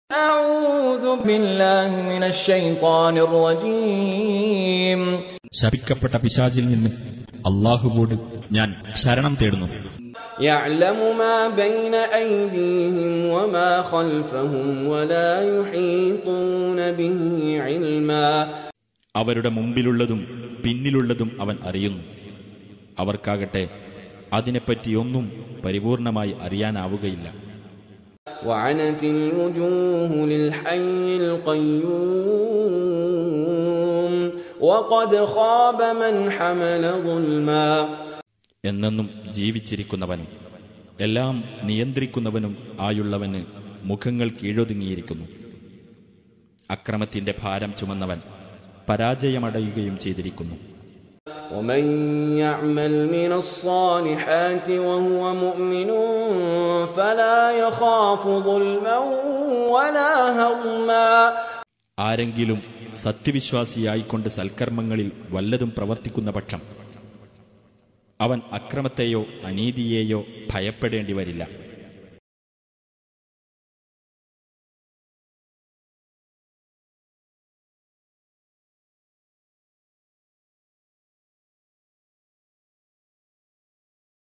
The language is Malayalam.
أعوذ بالله من الشيطان الرجيم ശപിക്കപ്പെട്ട പിശാചിൽ നിന്ന് അള്ളാഹുവോട് ഞാൻ ശരണം തേടുന്നു يعلم ما بين أيديهم وما خلفهم ولا يحيطون به علما അവരുടെ മുമ്പിലുള്ളതും പിന്നിലുള്ളതും അവൻ അറിയുന്നു അവർക്കാകട്ടെ അതിനെപ്പറ്റിയൊന്നും പരിപൂർണമായി അറിയാനാവുകയില്ല وعنت الوجوه للحي القيوم وقد خاب من حمل ظلما എന്നെന്നും ജീവിച്ചിരിക്കുന്നവനും എല്ലാം നിയന്ത്രിക്കുന്നവനും ആയുള്ളവന് മുഖങ്ങൾ കീഴൊതുങ്ങിയിരിക്കുന്നു അക്രമത്തിന്റെ ഭാരം ചുമന്നവൻ പരാജയമടയുകയും ചെയ്തിരിക്കുന്നു ومن يعمل من الصالحات وهو مؤمن فلا يخاف ظلما ولا هضما ആരെങ്കിലും സത്യവിശ്വാസിയായിക്കൊണ്ട് സൽക്കർമ്മങ്ങളിൽ വല്ലതും പ്രവർത്തിക്കുന്ന പക്ഷം അവൻ അക്രമത്തെയോ അനീതിയെയോ ഭയപ്പെടേണ്ടി വരില്ല